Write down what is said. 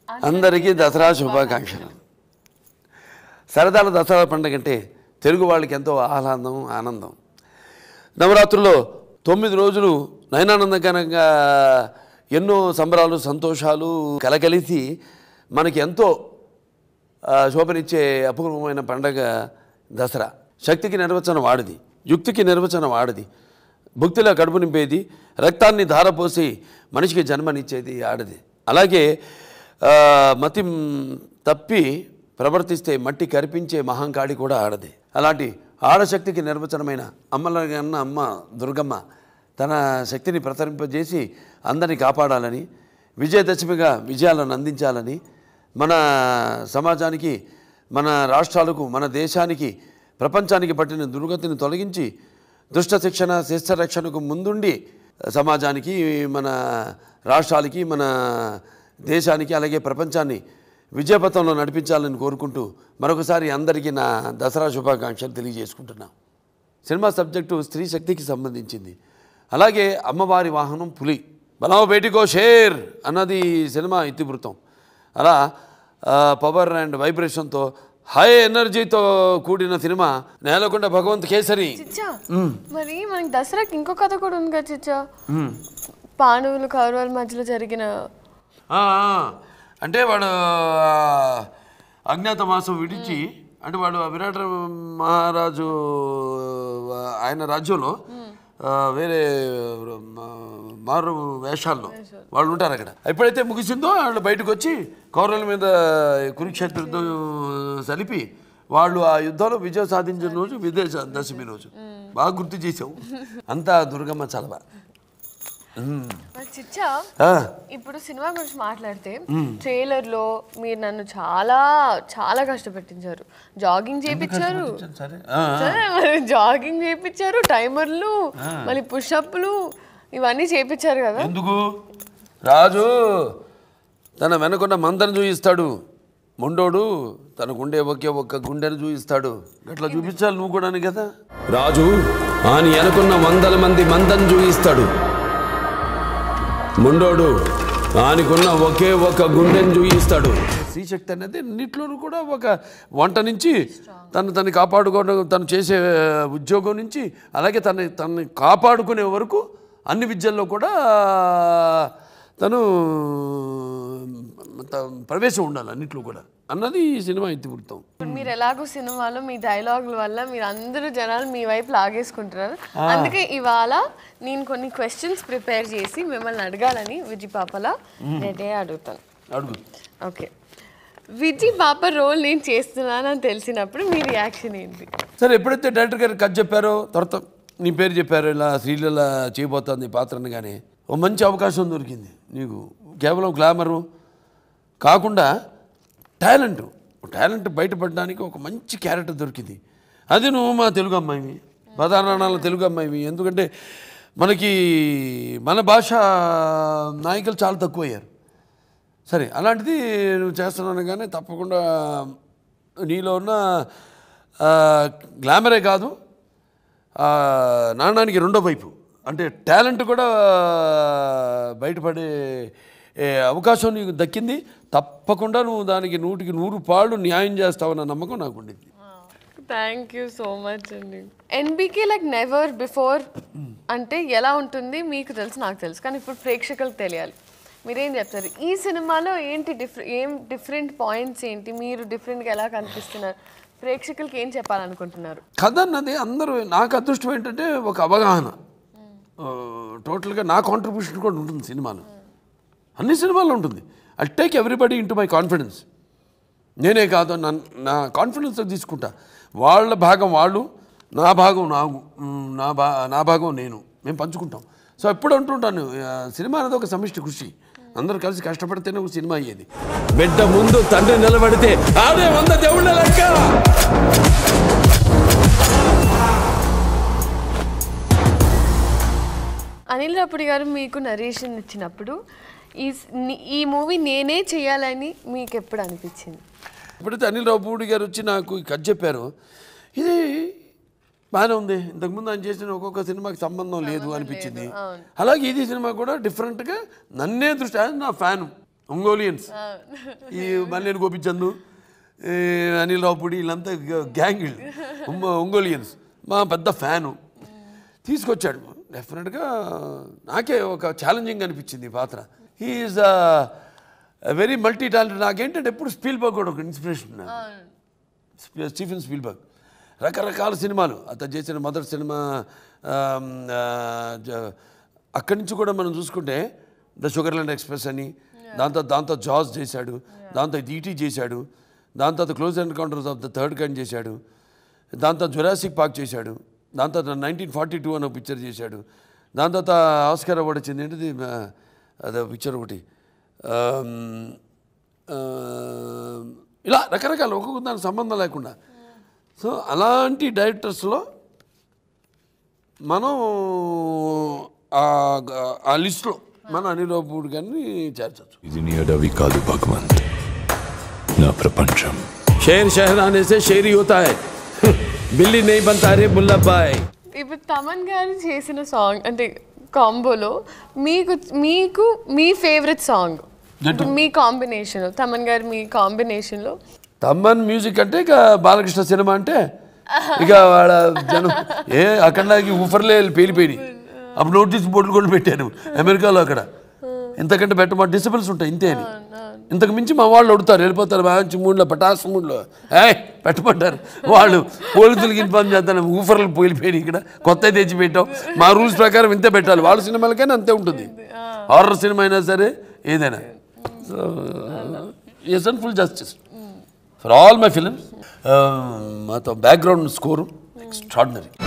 అందరికీ దసరా శుభాకాంక్షలు సరదాల దసరా పండుగ అంటే తెలుగు వాళ్ళకి ఎంతో ఆహ్లాదం ఆనందం నవరాత్రుల్లో తొమ్మిది రోజులు నయనానందకరంగా ఎన్నో సంబరాలు సంతోషాలు కలగలిసి మనకి ఎంతో ఆ, శోభనిచ్చే అపూర్వమైన పండగ దసరా శక్తికి నిర్వచనం వాడిది యుక్తికి నిర్వచనం వాడిది భక్తిలో కడుపు నింపేది రక్తాన్ని ధారపోసి మనిషికి జన్మనిచ్చేది ఆడది అలాగే ఆ, మతి మ్, తప్పి ప్రవర్తిస్తే మట్టి కరిపించే మహంకాళి కూడా ఆడది అలాంటి ఆడశక్తికి నిర్వచనమైన అమ్మలగన్న అమ్మ దుర్గమ్మ తన శక్తిని ప్రసరింపజేసి అందరినీ కాపాడాలని విజయదశమిగా విజయాలను అందించాలని మన సమాజానికి మన రాష్ట్రాలకు మన దేశానికి ప్రపంచానికి పట్టిన దుర్గతిని తొలగించి దుష్ట శిక్షణ శిష్ట రక్షణకు ముందుండి సమాజానికి మన రాష్ట్రాలకి మన దేశానికి అలాగే ప్రపంచాన్ని విజయపథంలో నడిపించాలని కోరుకుంటూ మరొకసారి అందరికీ నా దసరా శుభాకాంక్షలు తెలియజేసుకుంటున్నాను సినిమా సబ్జెక్టు స్త్రీ శక్తికి సంబంధించింది అలాగే అమ్మవారి వాహనం పులి బలావ్ బేటికో షేర్ అన్నది సినిమా ఇతివృత్తం అలా ఆ, పవర్ అండ్ వైబ్రేషన్తో హై ఎనర్జీతో కూడిన సినిమా నేలకొండ భగవంత్ కేసరి చిచ్చా మరి మనకి దసరాకి ఇంకో కథ కూడా ఉంది కదా చిచ్చా పాండవులు కౌరవుల మధ్యలో జరిగిన ఆ, ఆ. అంటే వాడు ఆ, అజ్ఞాతవాసం విడిచి అంటే వాడు ఆ విరాట మహారాజు ఆ, ఆయన రాజ్యంలో ఆ, వేరే ఆ, మారు వేషాల్లో వాళ్ళు ఉంటారు అక్కడ ఎప్పుడైతే ముగిసిందో వాళ్ళు బయటకు వచ్చి కౌరవుల మీద కురుక్షేత్ర యుద్ధం సలిపి వాళ్ళు ఆ యుద్ధంలో విజయం సాధించిన రోజు విదేశ దశమి రోజు బాగా గుర్తు చేసావు అంతా దుర్గమ్మ చలవ మరి చిచ్చా ఆ. ఇప్పుడు సినిమా గురించి మాట్లాడితే ట్రైలర్ లో మీరు నన్ను చాలా చాలా కష్టపెట్టించారు జాగింగ్ చేయించారు సరే ఆ. సరే మరి జాగింగ్ చేయించారు టైమర్లు మళ్ళీ పుషప్లు ఇవన్నీ చేయించారు కదా ఎందుకు రాజు తన వెనకున్న మందను చూయిస్తాడు మొండోడు తనకుండే ఒకే ఒక్క గుండెను చూయిస్తాడు గట్లా చూపించాలి నువ్వు కూడా కదా రాజు ఆని వెనకున్న వందల మంది మందను చూయిస్తాడు ముండోడు ఆనికున్న ఒకే ఒక గుండెను చూయిస్తాడు శ్రీశక్తి అనేది అన్నిట్లోనూ కూడా ఒక వంట నుంచి తను తను కాపాడుకోవడం తను చేసే ఉద్యోగం నుంచి అలాగే తన తనని కాపాడుకునే వరకు అన్ని విద్యల్లో కూడా తను త- ప్రవేశం ఉండాలి అన్నిట్లో కూడా అన్నది ఈ సినిమా ఇతివృత్తం ఇప్పుడు మీరు ఎలాగో సినిమాలో మీ డైలాగుల వల్ల మీరు అందరూ జనాలు మీ వైపు లాగేసుకుంటున్నారు అందుకే ఇవాళ నేను కొన్ని క్వశ్చన్స్ ప్రిపేర్ చేసి మిమ్మల్ని అడగాలని విజి పాపలా నేనే అడుగుతాను అడుగు ఓకే విజి పాప రోల్ నేను చేస్తున్నానని తెలిసినప్పుడు మీ రియాక్షన్ ఏంటి సరే ఎప్పుడైతే డైరెక్టర్ గారు కథ చెప్పారో తర్వాత నీ పేరు చెప్పారు ఇలా శ్రీలీల చేయబోతోంది ఈ పాత్రని కానీ ఓ మంచి అవకాశం దొరికింది నీకు కేవలం గ్లామరు కాకుండా టాలెంట్ టాలెంట్ బయటపడడానికి ఒక మంచి క్యారెక్టర్ దొరికింది అది నువ్వు మా తెలుగు అమ్మాయివి ప్రధానాల తెలుగు అమ్మాయివి ఎందుకంటే మనకి మన భాష నాయకులు చాలా తక్కువ అయ్యారు సరే అలాంటిది నువ్వు చేస్తున్నాను కానీ తప్పకుండా నీలో ఉన్న ఆ, గ్లామరే కాదు ఆ, నాణానికి రెండో వైపు అంటే టాలెంట్ కూడా బయటపడే ఏ, అవకాశం నీకు దక్కింది తప్పకుండా నువ్వు దానికి నూటికి నూరు పాళ్ళు న్యాయం చేస్తావన్న నమ్మకం నాకు ఉండింది థ్యాంక్ యూ సో మచ్ అండి ఎన్బికే లైక్ నెవర్ బిఫోర్ అంటే ఎలా ఉంటుంది మీకు తెలుసు నాకు తెలుసు కానీ ఇప్పుడు ప్రేక్షకులకు తెలియాలి మీరేం చెప్తారు ఈ సినిమాలో ఏంటి డిఫరె ఏం డిఫరెంట్ పాయింట్స్ ఏంటి మీరు డిఫరెంట్గా ఎలా కనిపిస్తున్నారు ప్రేక్షకులకి ఏం చెప్పాలనుకుంటున్నారు కథ అన్నది అందరూ నాకు అదృష్టం ఏంటంటే ఒక అవగాహన ఆ, టోటల్గా నా కాంట్రిబ్యూషన్ కూడా ఉంటుంది సినిమాలో అన్ని సినిమాల్లో ఉంటుంది I take everybody into my confidence నేనే కాదు నా నా కాన్ఫిడెన్స్ తీసుకుంటా వాళ్ళ భాగం వాళ్ళు నా భాగం నా నా భా నా భాగం నేను మేము పంచుకుంటాం సో ఎప్పుడు అంటుంటాను ఆ, సినిమా అనేది ఒక సమిష్టి కృషి అందరూ కలిసి కష్టపడితేనే ఒక సినిమా అయ్యేది బిడ్డ ముందు తండ్రి నిలబడితే ఆడే వంద దేవుళ్ళ లెక్క అనిల్ రాపుడి గారు మీకు నరేషన్ ఇచ్చినప్పుడు ఈ స్- ని- ఈ మూవీ నేనే చేయాలని మీకు ఎప్పుడు అనిపించింది ఎప్పుడైతే అనిల్ రావుపూడి గారు వచ్చి నాకు ఈ కథ చెప్పారు ఇది బాగానే ఉంది ఇంతకుముందు ఆయన చేసిన ఒక్కొక్క సినిమాకి సంబంధం లేదు అనిపించింది అలాగే ఇది సినిమా కూడా డిఫరెంట్గా నన్నే దృష్టి ఆయన నా ఫ్యాను ఒంగోలియన్స్ ఈ మల్లేని గోపిచందు ఈ అనిల్ రావుపూడి వీళ్ళంతా గ్యాంగ్ వీళ్ళు ఒంగో- ఒంగోలియన్స్ మా పెద్ద ఫ్యాను తీసుకొచ్చాడు డెఫినెట్గా నాకే ఒక ఛాలెంజింగ్ అనిపించింది ఈ పాత్ర హీఈస్ వెరీ మల్టీ టాలెంట్ నాకేంటంటే ఎప్పుడు స్పీల్ బర్గ్ కూడా ఒక ఇన్స్పిరేషన్ స్పీ- స్టీఫెన్ స్పీల్బర్గ్ రకరకాల సినిమాలు అతను చేసిన మొదటి సినిమా ఆమ్, ఆ, జ- అక్కడి నుంచి కూడా మనం చూసుకుంటే ద షుగర్లాండ్ ఎక్స్ప్రెస్ అని దాంతో దాంతో జాజ్ చేశాడు దాంతో ఈటీ చేశాడు దాంతో close encounters of the third kind చేశాడు దాంతో జురాసిక్ పార్క్ చేశాడు దాంతో నైన్టీన్ ఫార్టీ టూ అని ఒక పిక్చర్ చేశాడు దాని తర్వాత ఆస్కార్ అవార్డు వచ్చింది ఏంటిది ఆ, అదే పిక్చర్ ఒకటి ఆమ్, ఆ, ఇలా రకరకాల ఒక్కొక్క దానికి సంబంధం లేకుండా సో అలాంటి డైరెక్టర్స్లో మనం ఆ- ఆ లిస్ట్లో మన అనిల్ రావుపూడి గారిని చేర్చచ్చు ఇది నీ అడవి కాదు భగవంత్ నా ప్రపంచం షేర్ షహర్ ఆనే సే షేరీ హోతా హై బిల్లి నై బంతా రే బుల్లబ్బాయ్ ఇప్పుడు తమన్ గారు చేసిన సాంగ్ అంటే కాంబోలో మీకు మీకు మీ ఫేవరెట్ సాంగ్ ఇప్పుడు మీ కాంబినేషన్ తమన్ గారు మీ కాంబినేషన్లో తమ్మన్ మ్యూజిక్ అంటే ఇక బాలకృష్ణ సినిమా అంటే ఇక వాళ్ళ జనం ఏ అఖండాకి ఊఫర్లే పేలిపోయినాయి అప్పుడు నోటీస్ బోర్డులు కూడా పెట్టాను అమెరికాలో అక్కడ ఇంతకంటే పెట్టమా డిసిబుల్స్ ఉంటాయి ఇంతే అని ఇంతకు మించి మా వాళ్ళు అడుగుతారు వెళ్ళిపోతారు మంచి మూడ్లో పటాస్ మూడ్లో ఏ పెట్టమంటారు వాళ్ళు పోలీసులకి ఇన్ఫార్మ్ చేస్తాను ఊఫర్లు పోలిపోయినాయి ఇక్కడ కొత్త తెచ్చి పెట్టాం మా రూల్స్ ప్రకారం ఇంతే పెట్టాలి వాళ్ళ సినిమాలకైనా అంతే ఉంటుంది హారర్ సినిమా అయినా సరే ఏదైనా so yes and full justice for all my films మాతో బ్యాక్గ్రౌండ్ స్కోరు ఎక్స్ట్రాడినరీ